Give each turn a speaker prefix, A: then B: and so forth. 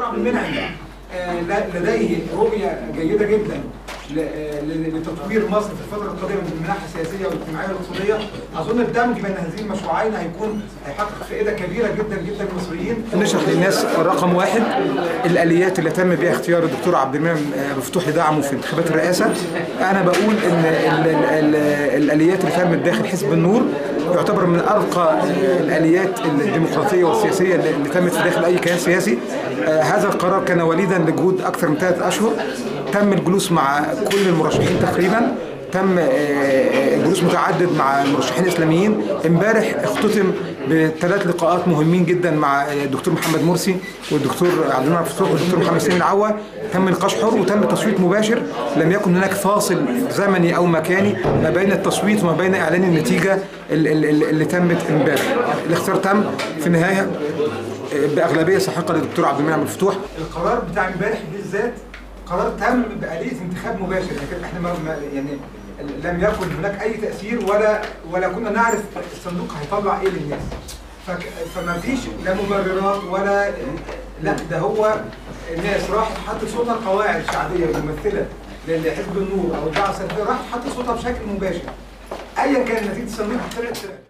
A: عبد المنعم آه، ل- لديه رؤيه جيده جدا ل- آه، ل- لتطوير مصر في الفتره القادمه من الناحيه السياسيه والاجتماعيه والاقتصاديه اظن الدمج بين هذين المشروعين هيكون هيحقق فائده كبيره جدا جدا للمصريين
B: نشرح للناس رقم واحد الاليات اللي تم بها اختيار الدكتور عبد المنعم مفتوح لدعمه في انتخابات الرئاسه انا بقول ان ال ال ال الاليات اللي تمت داخل حزب النور يعتبر من ارقى الاليات الديمقراطيه والسياسيه اللي اللي تمت في داخل اي كيان سياسي آه، هذا القرار كان وليدا لجهود اكثر من ثلاث اشهر تم الجلوس مع كل المرشحين تقريبا تم آه، آه، جلوس متعدد مع المرشحين الاسلاميين امبارح اختتم بثلاث لقاءات مهمين جدا مع آه، الدكتور محمد مرسي والدكتور عبد المنعم فتوح والدكتور محمد سامي العوا تم نقاش حر وتم تصويت مباشر لم يكن هناك فاصل زمني او مكاني ما بين التصويت وما بين اعلان النتيجه ال- ال- ال- اللي تمت امبارح الاختيار تم في النهايه آه، باغلبيه ساحقه للدكتور عبد المنعم الفتوح
A: القرار بتاع امبارح بالذات قرار تم بآلية انتخاب مباشر لكن احنا ما ما- يعني لم يكن هناك اي تأثير ولا ولا كنا نعرف الصندوق هيطلع ايه للناس فك- فما فيش لا مبررات ولا لا ده هو الناس راحت حطت صوتها قواعد شعبيه ممثله لحزب النور او الدعوه السلفيه راحت حطت صوتها بشكل مباشر ايا كان نتيجه الصندوق طلعت طلعت